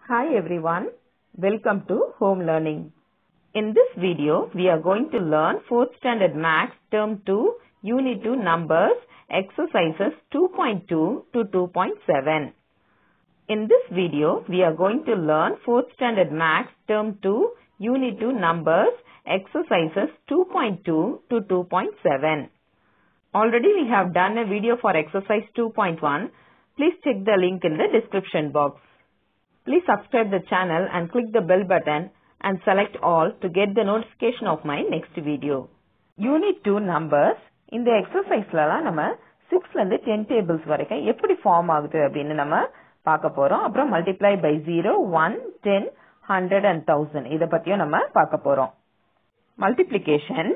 Hi everyone, welcome to home learning. In this video, we are going to learn 4th standard maths term 2 unit 2 numbers exercises 2.2 to 2.7. In this video, we are going to learn 4th standard maths term 2 unit 2 numbers exercises 2.2 to 2.7. Already we have done a video for exercise 2.1. Please check the link in the description box. Please subscribe the channel and click the bell button and select all to get the notification of my next video. Unit 2 numbers இந்த எக்ஸசைஸ்லலாம் நம்ம சிக்ஸ்லேருந்து ten tables வரைக்கும் எப்படி form ஆகுது அப்படின்னு நம்ம பார்க்க போறோம் அப்புறம் multiply by zero one ten hundred and thousand இதை பத்தியும் நம்ம பார்க்க போறோம் multiplication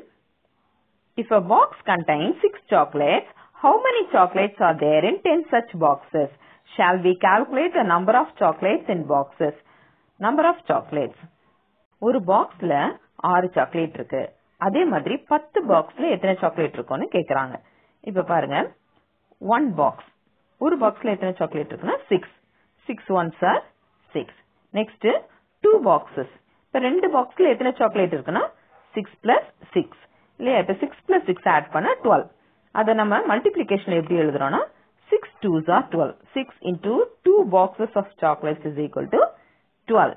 If a box contains 6 chocolates, how many chocolates are there in 10 such boxes? Shall we calculate the number of chocolates in boxes? Number of chocolates. ஒரு பாக்ஸ்ல ஆறு chocolate இருக்கு அதே மாதிரி பத்து பாக்ஸ்ல எத்தனை சாக்லேட் இருக்கும்னு கேக்குறாங்க இப்ப பாருங்க ஒன் பாக்ஸ் ஒரு பாக்ஸ்ல எத்தனை சாக்லேட் இருக்குன்னா six six one are six next two boxes இப்ப ரெண்டு பாக்ஸ்ல எத்தனை சாக்லேட் இருக்குன்னா சிக்ஸ் பிளஸ் சிக்ஸ் இல்லையா இப்ப சிக்ஸ் பிளஸ் சிக்ஸ் ஆட் பண்ண டுவெல் அதை நம்ம மல்டிபிளிகேஷன் எப்படி எழுதுறோம்னா six twos are twelve six into two boxes of chocolates is equal to twelve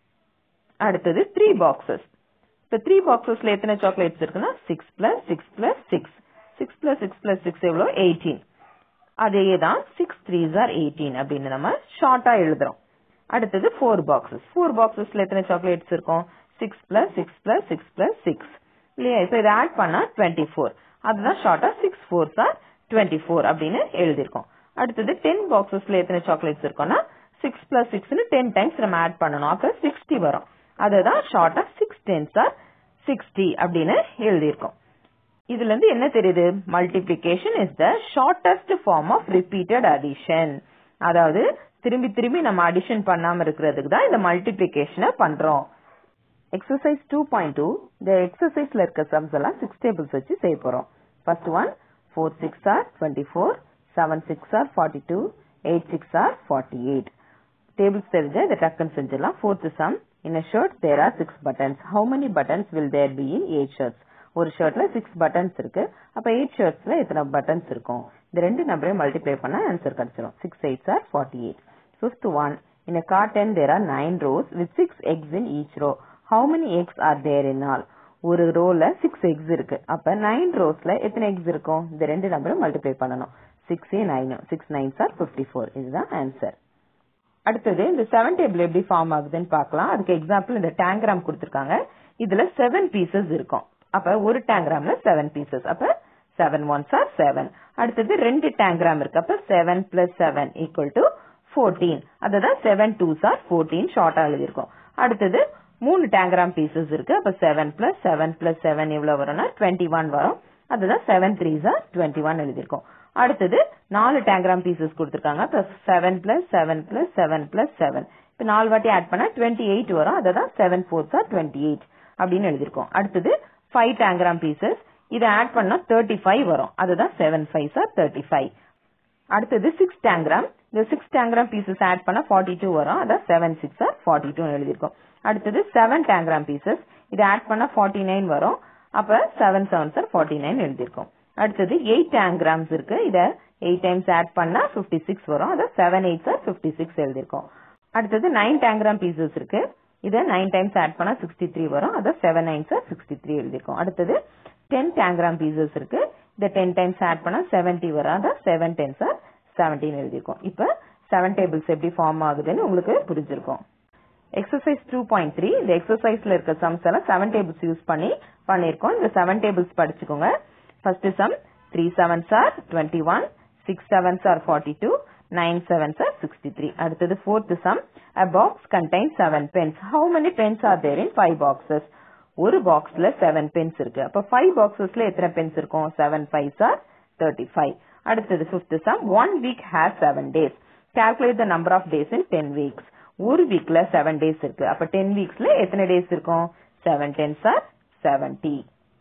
அடுத்தது த்ரீ பாக்ஸஸ் இப்ப த்ரீ பாக்ஸஸ்ல எத்தனை சாக்லேட்ஸ் இருக்குன்னா six plus six plus six six plus six plus six எவ்வளோ எயிட்டீன் அதே தான் சிக்ஸ் த்ரீஸ் ஆர் எயிட்டீன் அப்படின்னு நம்ம ஷார்ட்டா எழுதுறோம் அடுத்தது ஃபோர் பாக்ஸஸ் ஃபோர் பாக்ஸஸ்ல எத்தனை சாக்லேட்ஸ் இருக்கும் six plus six plus six plus six இல்லையா இப்ப இதை ஆட் பண்ணா டுவெண்ட்டி ஃபோர் அதுதான் ஷார்ட்டா six four are twenty four அப்படின்னு எழுதியிருக்கோம் அடுத்தது டென் பாக்ஸஸ்ல எத்தனை சாக்லேட்ஸ் இருக்கும்னா சிக்ஸ் பிளஸ் சிக்ஸ்னு டென் டைம்ஸ் நம்ம ஆட் பண்ணணும் அப்ப சிக்ஸ்டி வரும் அதுதான் ஷார்ட்டா சிக்ஸ் டென்ஸ் ஆர் சிக்ஸ்டி அப்படின்னு எழுதியிருக்கோம் இதுல இருந்து என்ன தெரியுது multiplication is the shortest form of repeated addition அதாவது திரும்பி திரும்பி நம்ம அடிஷன் பண்ணாம இருக்கிறதுக்கு தான் இந்த மல்டிபிளிகேஷனை பண்றோம் எக்ஸசைஸ் டூ பாயிண்ட் டூ இந்த எக்ஸசைஸ்ல இருக்க சம்ஸ் எல்லாம் சிக்ஸ் டேபிள்ஸ் வச்சு செய்ய போறோம் first one four six are twenty four seven six are forty two eight six are forty eight tables தெரிஞ்ச இதை டக்குன்னு செஞ்சிடலாம் fourth sum in a shirt there are six buttons how many buttons will there be in eight shirts ஒரு ஷர்ட்ல six buttons இருக்கு அப்ப eight ஷர்ட்ஸ்ல எத்தனை buttons இருக்கும் இந்த ரெண்டு நம்பரையும் மல்டிப்ளை பண்ண ஆன்சர் கிடைச்சிடும் six eight are forty eight fifth one in a carton there are nine rows with six eggs in each row how many eggs are there in all ஒரு ரோல six X இருக்கு அப்ப nine ரோஸ்ல எத்தனை X இருக்கும் இந்த ரெண்டு நம்பரும் multiply பண்ணணும் six a nine six nine are fifty four இதுதான் ஆன்சர் அடுத்தது இந்த செவன் டேபிள் எப்படி ஃபார்ம் ஆகுதுன்னு பார்க்கலாம் அதுக்கு எக்ஸாம்பிள் இந்த டேங்கிராம் கொடுத்துருக்காங்க இதுல செவன் பீசஸ் இருக்கும் அப்ப ஒரு டேங்கிராம்ல செவன் பீசஸ் அப்ப செவன் ஒன் சார் செவன் அடுத்தது ரெண்டு டேங்கிராம் இருக்கு அப்ப seven plus seven equal to fourteen அதுதான் செவன் டூ சார் ஃபோர்டீன் ஷார்ட்டா எழுதியிருக்கோம் அடுத்தது மூணு டேங்கிராம் பீசஸ் இருக்கு அப்ப seven plus seven plus seven எவ்வளவு வரும்னா டுவெண்ட்டி ஒன் வரும் அதுதான் seven three are twenty one எழுதியிருக்கோம் அடுத்தது நாலு டேங்கிராம் பீசஸ் கொடுத்துருக்காங்க அப்ப seven plus seven plus seven plus seven இப்ப நாலு வாட்டி ஆட் பண்ணா டுவெண்ட்டி எயிட் வரும் அதுதான் seven four are twenty eight அப்படின்னு எழுதியிருக்கோம் அடுத்தது ஃபைவ் டேங்கிராம் பீசஸ் இதை ஆட் பண்ணா தேர்ட்டி ஃபைவ் வரும் அதுதான் seven five are thirty five அடுத்தது சிக்ஸ் டேங்கிராம் இந்த சிக்ஸ் டேங்கிராம் பீசஸ் ஆட் பண்ணா ஃபார்ட்டி டூ வரும் அதான் seven six are forty two எழுதியிருக்கோம் அடுத்தது செவன் டேங்கிராம் பீசஸ் இதை ஆட் பண்ணா ஃபார்ட்டி நைன் வரும் அப்ப seven seven are forty nine எழுதியிருக்கோம் அடுத்தது எயிட் டேங்கிராம்ஸ் இருக்கு இத எயிட் டைம்ஸ் ஆட் பண்ணா பிப்டி சிக்ஸ் வரும் அதான் seven eight are fifty six எழுதியிருக்கோம் அடுத்தது நைன் டேங்கிராம் பீசஸ் இருக்கு இதை நைன் டைம்ஸ் ஆட் பண்ணா சிக்ஸ்டி த்ரீ வரும் அதான் seven nine are sixty three எழுதியிருக்கோம் அடுத்தது டென் டேங்கிராம் பீசஸ் இருக்கு இதை டென் டைம்ஸ் ஆட் பண்ணா செவன்டி வரும் அதான் செவன் டென் சார் செவன்டீன் எழுதியிருக்கோம் இப்ப செவன் டேபிள்ஸ் எப்படி ஃபார்ம் ஆகுதுன்னு உங்களுக்கு புரிஞ்சிருக்கும் எக்ஸசைஸ் டூ பாயிண்ட் த்ரீ இந்த எக்ஸசைஸ்ல இருக்க சம்ஸ் எல்லாம் செவன் டேபிள்ஸ் யூஸ் பண்ணி பண்ணிருக்கோம் இந்த செவன் டேபிள்ஸ் படிச்சுக்கோங்க first sum three sevens are twenty one six sevens are forty two nine sevens are sixty three அடுத்தது fourth sum a box contain seven pens how many pens are there in five boxes ஒரு பாக்ஸ்ல seven Benz இருக்கு அப்ப five பாக்ஸஸ்ல எத்தனை pens இருக்கும் seven five are thirty five அடுத்தது fifth sum one week has seven days calculate the number of days in ten weeks ஒரு வீக்ல seven days இருக்கு அப்ப டென் வீக்ஸ்ல எத்தனை டேஸ் இருக்கும் seven tens are seventy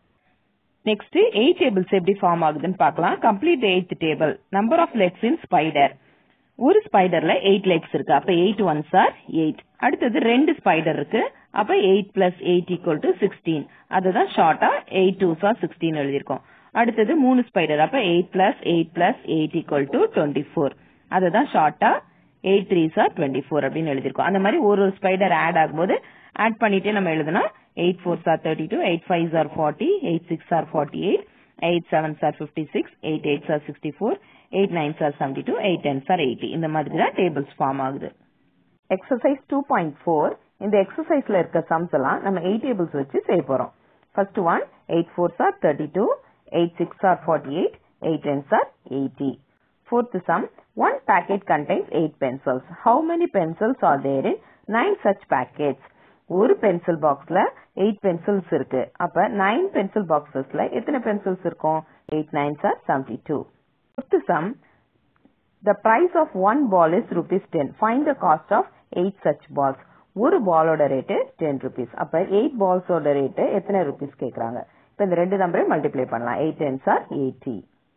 next eight tables எப்படி form ஆகுதுன்னு பார்க்கலாம் complete eighth table number of legs in spider ஒரு ஸ்பைடர்ல எயிட் லெக்ஸ் இருக்கு அப்ப எயிட் ஒன்ஸ் ஆர் எயிட் அடுத்தது ரெண்டு ஸ்பைடர் இருக்கு அப்ப eight plus eight equal to sixteen அதுதான் ஷார்ட்டா எயிட் டூ ஆர் சிக்ஸ்டீன் எழுதியிருக்கோம் அடுத்தது மூணு ஸ்பைடர் அப்ப eight plus eight plus eight equal to twenty four அதுதான் ஷார்ட்டா eight three are twenty four அப்படின்னு எழுதியிருக்கோம் அந்த மாதிரி ஒரு ஒரு ஸ்பைடர் ஆட் ஆகும்போது ஆட் பண்ணிட்டே நம்ம எழுதுனா eight four are thirty two eight five are forty eight six are forty eight eight seven are fifty six eight eight are sixty four eight nine are seventy two eight ten are eighty இந்த மாதிரி தான் tables form ஆகுது exercise two point four இந்த எக்ஸசைஸ்ல இருக்க sums எல்லாம் நம்ம eight tables வச்சு செய்ய போறோம் first one eight four are thirty two eight six are forty eight eight tens are eighty Fourth sum, one packet contains 8 pencils. How many pencils are there in 9 such packets? ஒரு pencil பாக்ஸ்ல eight pencils இருக்கு அப்ப nine pencil பாக்ஸஸ்ல எத்தனை pencils இருக்கும் eight nines are seventy two fifth sum the price of one ball is rupees ten find the cost of eight such balls ஒரு பாலோட rate ten rupees அப்ப eight பால்ஸோட rate எத்தனை ருபீஸ் கேக்குறாங்க இப்ப இந்த ரெண்டு நம்பரையும் மல்டிப்ளை பண்ணலாம் எயிட் டென்ஸ் ஆர் எயிட்டி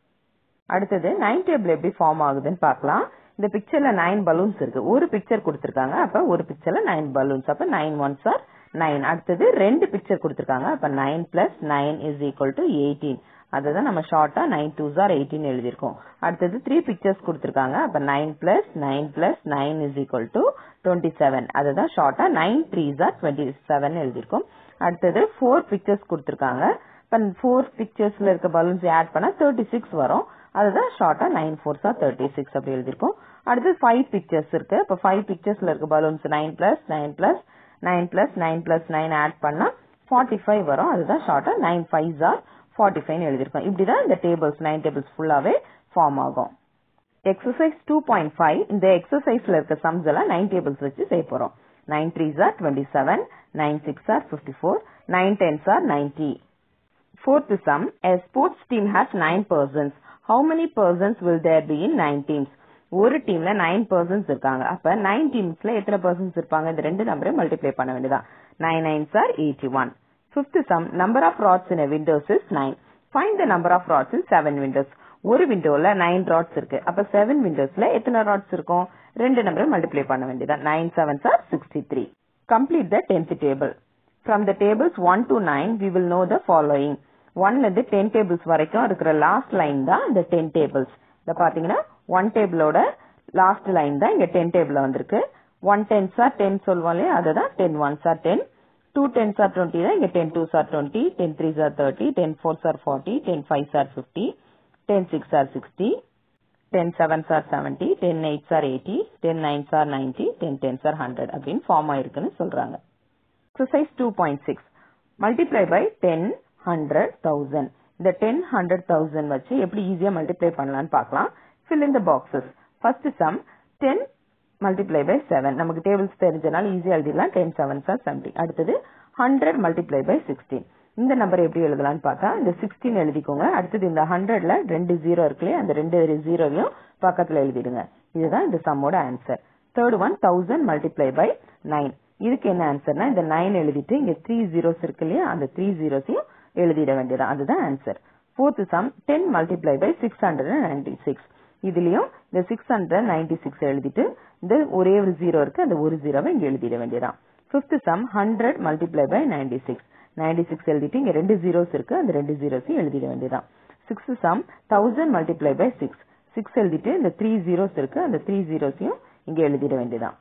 அடுத்தது நைன் டேபிள் எப்படி ஃபார்ம் ஆகுதுன்னு பார்க்கலாம் இந்த பிக்சர்ல நைன் பலூன்ஸ் இருக்கு ஒரு பிக்சர் கொடுத்திருக்காங்க அப்ப ஒரு பிக்சர்ல நைன் பலூன்ஸ் அப்ப நைன் ஒன்ஸ் ஆர் நைன் அடுத்தது ரெண்டு பிக்சர் கொடுத்திருக்காங்க அப்ப nine plus nine is equal to eighteen அதுதான் நம்ம ஷார்ட்டா நைன் டூ ஆர் எயிட்டீன் எழுதியிருக்கோம் அடுத்தது த்ரீ பிக்சர்ஸ் கொடுத்திருக்காங்க அப்ப nine plus nine plus nine is equal to twenty seven அதுதான் ஷார்ட்டா nine three are twenty seven எழுதியிருக்கோம் அடுத்தது ஃபோர் பிக்சர்ஸ் கொடுத்திருக்காங்க இப்ப ஃபோர் பிக்சர்ஸ்ல இருக்க பலூன்ஸ் ஆட் பண்ணா தேர்ட்டி சிக்ஸ் வரும் அதுதான் ஷார்ட்டா நைன் ஃபோர்ஸா தேர்ட்டி சிக்ஸ் அப்படி எழுதிருக்கோம் அடுத்து ஃபைவ் பிக்சர்ஸ் இருக்கு இப்போ ஃபைவ் பிக்சர்ஸ்ல இருக்க balloons nine plus nine plus nine plus nine plus nine add பண்ணா ஃபார்ட்டி ஃபைவ் வரும் அதுதான் ஷார்ட்டா nine five are forty five எழுதிருக்கோம் இப்படிதான் இந்த டேபிள்ஸ் நைன் டேபிள்ஸ் ஃபுல்லாவே ஃபார்ம் ஆகும் எக்ஸசைஸ் டூ பாயிண்ட் ஃபைவ் இந்த எக்ஸசைஸ்ல இருக்க சம்ஸ் எல்லாம் நைன் டேபிள்ஸ் வச்சு செய்ய போறோம் nine threes are twenty seven nine six are fifty four nine tens are ninety Fourth sum, a sports team has nine persons. How many persons will there be in nine teams? ஒரு டீம்ல nine persons இருக்காங்க அப்ப nine டீம்ஸ்ல எத்தனை persons இருப்பாங்க இந்த ரெண்டு நம்பரையும் multiply பண்ண வேண்டியதான் nine nines are eighty one fifth sum number of rods in windows is nine find the number of rods in seven windows ஒரு விண்டோல நைன் ராட்ஸ் இருக்கு அப்ப செவன் விண்டோஸ்ல எத்தனை ராட்ஸ் இருக்கும் ரெண்டு நம்பரையும் மல்டிப்ளை பண்ண வேண்டியதான் nine sevens are sixty three complete the tenth table from the tables one to nine we will know the following ஒன்ல இருந்து டென் டேபிள்ஸ் வரைக்கும் இருக்கிற லாஸ்ட் லைன் தான் இந்த டென் டேபிள்ஸ் இத பாத்தீங்கன்னா ஒன் டேபிளோட லாஸ்ட் லைன் தான் இங்க டென் டேபிள் வந்திருக்கு ஒன் டென்ஸ் ஆர் டென் சொல்லுவோம் இல்லையா அதுதான் ten ones are ten two tens are twenty தான் இங்க ten twos are twenty ten threes are thirty ten fours are forty ten fives are fifty ten six are sixty ten sevens are seventy ten eights are eighty ten nines are ninety ten tens are hundred அப்படின்னு form ஆயிருக்குன்னு சொல்றாங்க exercise two point six multiply by ten hundred thousand இந்த ten hundred thousand வச்சு எப்படி ஈஸியா multiply பண்ணலாம்னு பார்க்கலாம் fill in the boxes first sum ten multiply by seven நமக்கு டேபிள்ஸ் தெரிஞ்சனால ஈஸியா எழுதிடலாம் டென் செவன் சார் செவன்டி அடுத்தது ஹண்ட்ரட் மல்டிப்ளை பை சிக்ஸ்டீன் இந்த நம்பர் எப்படி எழுதலாம்னு பார்த்தா இந்த சிக்ஸ்டீன் எழுதிக்கோங்க அடுத்தது இந்த ஹண்ட்ரட்ல ரெண்டு ஜீரோ இருக்குல்லையே அந்த ரெண்டு ஜீரோவையும் பக்கத்துல எழுதிடுங்க இதுதான் இந்த சம்மோட answer third one thousand multiply by nine இதுக்கு என்ன ஆன்சர்னா இந்த நைன் எழுதிட்டு இங்க த்ரீ ஜீரோஸ் இருக்கு இல்லையா அந்த த்ரீ ஜீரோஸையும் எழுதிட வேண்டியதான் அதுதான் answer fourth sum ten multiply by six hundred ninety six இதுலயும் இந்த சிக்ஸ் ஹண்ட்ரட் நைன்டி சிக்ஸ் எழுதிட்டு இந்த ஒரே ஒரு ஜீரோ இருக்கு அந்த ஒரு ஜீரோவை இங்க எழுதிட வேண்டியதான் fifth sum hundred multiply by ninety six ninety six எழுதிட்டு இங்க ரெண்டு ஜீரோஸ் இருக்கு அந்த ரெண்டு ஜீரோஸையும் எழுதிட வேண்டியதான் sixth sum thousand multiply by six six எழுதிட்டு இந்த த்ரீ ஜீரோஸ் இருக்கு அந்த த்ரீ ஜீரோஸையும் இங்க எழுதிட வேண்டியதான்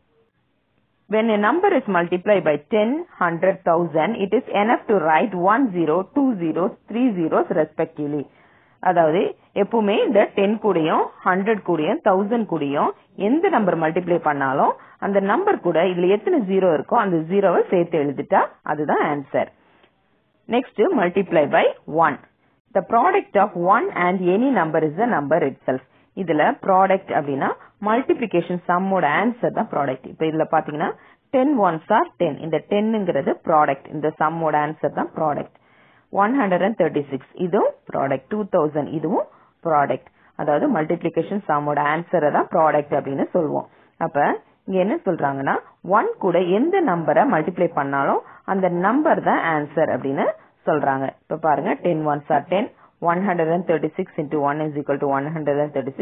When a number is multiplied by 10, 100, 1000, it is enough to write 1 zero, 2 zeros, 3 zeros respectively. அதாவது எப்பவுமே இந்த டென் கூடயும் ஹண்ட்ரட் கூடயும் தௌசண்ட் கூடயும் எந்த நம்பர் மல்டிப்ளை பண்ணாலும் அந்த நம்பர் கூட இதுல எத்தனை ஜீரோ இருக்கோ அந்த ஜீரோவை சேர்த்து எழுதிட்டா அதுதான் answer next multiply by one the product of one and any number is the number itself இதுல ப்ராடக்ட் அப்படின்னா மல்டிபிளிகேஷன் சம்மோட ஆன்சர் தான் ப்ராடக்ட் இப்ப இதுல பாத்தீங்கன்னா டென் ஒன்ஸ் ஆர் டென் இந்த டென்னுங்கிறது ப்ராடக்ட் இந்த சம்மோட ஆன்சர் தான் product one hundred and thirty six இதுவும் ப்ராடக்ட் டூ தௌசண்ட் இதுவும் ப்ராடக்ட் அதாவது மல்டிபிளிகேஷன் சம்மோட ஆன்சரை தான் ப்ராடக்ட் அப்படின்னு சொல்லுவோம் அப்ப இங்க என்ன சொல்றாங்கன்னா ஒன் கூட எந்த நம்பரை மல்டிப்ளை பண்ணாலும் அந்த நம்பர் தான் ஆன்சர் அப்படின்னு சொல்றாங்க இப்ப பாருங்க ten ones are ten 136 into 1 is equal to 136.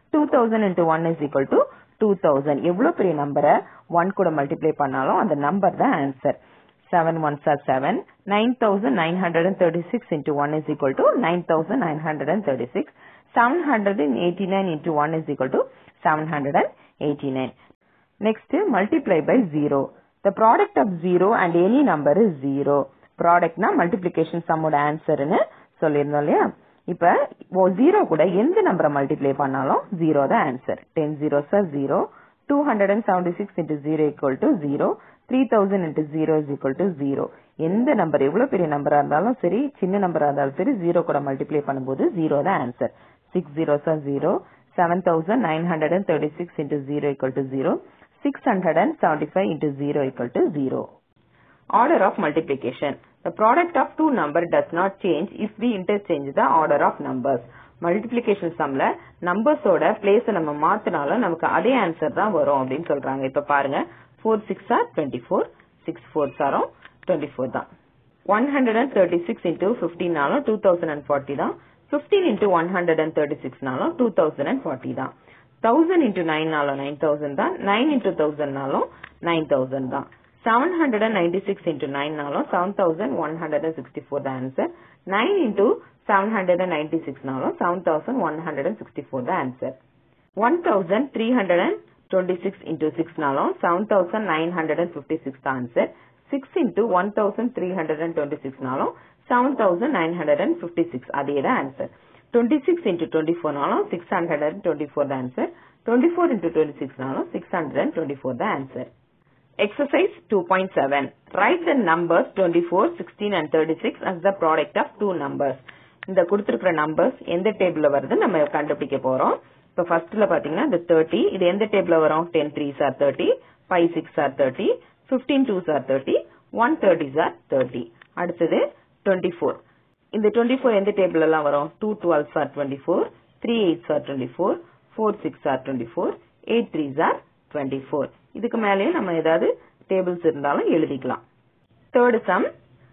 Two thousand into one is equal to two thousand எவ்வளவு பெரிய நம்பரை ஒன் கூட மல்டிப்ளை பண்ணாலும் அந்த நம்பர் தான் answer seven ones are seven nine thousand nine hundred and thirty six into one is equal to nine thousand nine hundred and thirty six seven hundred and eighty nine into one is equal to seven hundred and eighty nine next multiply by zero the product of zero and any number is zero ப்ராடக்ட்னா multiplication சம்மோட ஆன்சர்னு சொல்லியிருந்தோம் இல்லையா இப்ப zero கூட எந்த நம்பரை multiply பண்ணாலும் ஜீரோ தான் answer ten zeros are zero two hundred and seventy six into zero equal to zero three thousand into zero is equal to zero எந்த நம்பர் எவ்வளவு பெரிய நம்பரா இருந்தாலும் சரி சின்ன நம்பரா இருந்தாலும் சரி ஜீரோ கூட மல்டிப்ளை பண்ணும்போது ஜீரோ தான் answer six zeros are zero seven thousand nine hundred and thirty six into zero equal to zero six hundred and seventy five into zero equal to zero Order of multiplication. The product of two number does not change if we interchange the order of numbers. Multiplication சம்ல நம்பர்ஸோட place நம்ம மாத்தினாலும் நமக்கு அதே answer தான் வரும் அப்படின்னு சொல்றாங்க இப்ப பாருங்க four six are twenty four six four சாரும் டுவெண்ட்டி ஃபோர் தான் one hundred and thirty six into ஃபிஃப்டினாலும் டூ தௌசண்ட் அண்ட் ஃபார்ட்டி தான் fifteen into one hundred and thirty சிக்ஸ்னாலும் டூ தௌசண்ட் அண்ட் ஃபார்ட்டி தான் தௌசண்ட் இன்டூ நைன்னாலும் nine thousand தான் nine into தௌசண்ட்னாலும் nine thousand தான் seven hundred and ninety six into நைன்னாலும் seven thousand one hundred and sixty four தான் answer nine into seven hundred and ninety சிக்ஸ்னாலும் seven thousand one hundred and sixty four தான் answer one thousand three hundred and twenty six into சிக்ஸ்னாலும் seven thousand nine hundred and fifty six தான் answer six into one thousand three hundred and twenty சிக்ஸ்னாலும் seven thousand nine hundred and fifty six அதே தான் answer twenty six into twenty ஃபோர்னாலும் six hundred and twenty four தான் answer twenty four into twenty சிக்ஸ்னாலும் six hundred and twenty four தான் answer Exercise 2.7. Write the numbers 24, 16 and 36 as the product of two numbers. இந்த கொடுத்திருக்கிற numbers எந்த டேபிள்ல வருது நம்ம கண்டுபிடிக்க போறோம் இப்ப ஃபர்ஸ்ட்ல பாத்தீங்கன்னா இந்த தேர்ட்டி இது எந்த டேபிள்ல வரும் ten threes are thirty five six are thirty fifteen twos are thirty one thirties are thirty அடுத்தது டுவெண்ட்டி ஃபோர் இந்த டுவெண்ட்டி ஃபோர் எந்த டேபிள் எல்லாம் வரும் two twelves are twenty four three eights are twenty four four six are twenty four eight threes are twenty four இதுக்கு மேலேயும் நம்ம ஏதாவது tables இருந்தாலும் எழுதிக்கலாம் தேர்ட் சம்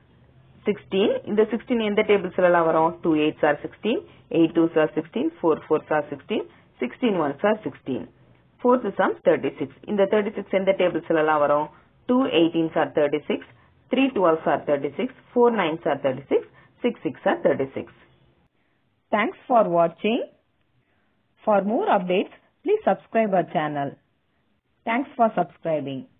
சிக்ஸ்டீன் இந்த சிக்ஸ்டீன் எந்த டேபிள்ஸ்ல எல்லாம் வரும் two eight are sixteen eight twos are sixteen four fours are sixteen sixteen ones are sixteen fourth sum thirty six இந்த தேர்ட்டி சிக்ஸ் எந்த டேபிள்ஸ்ல எல்லாம் வரும் two eighteens are thirty six three twelves are thirty six four nines are thirty six six six are thirty six thanks for வாட்சிங் for more updates please subscribe our channel. Thanks for subscribing.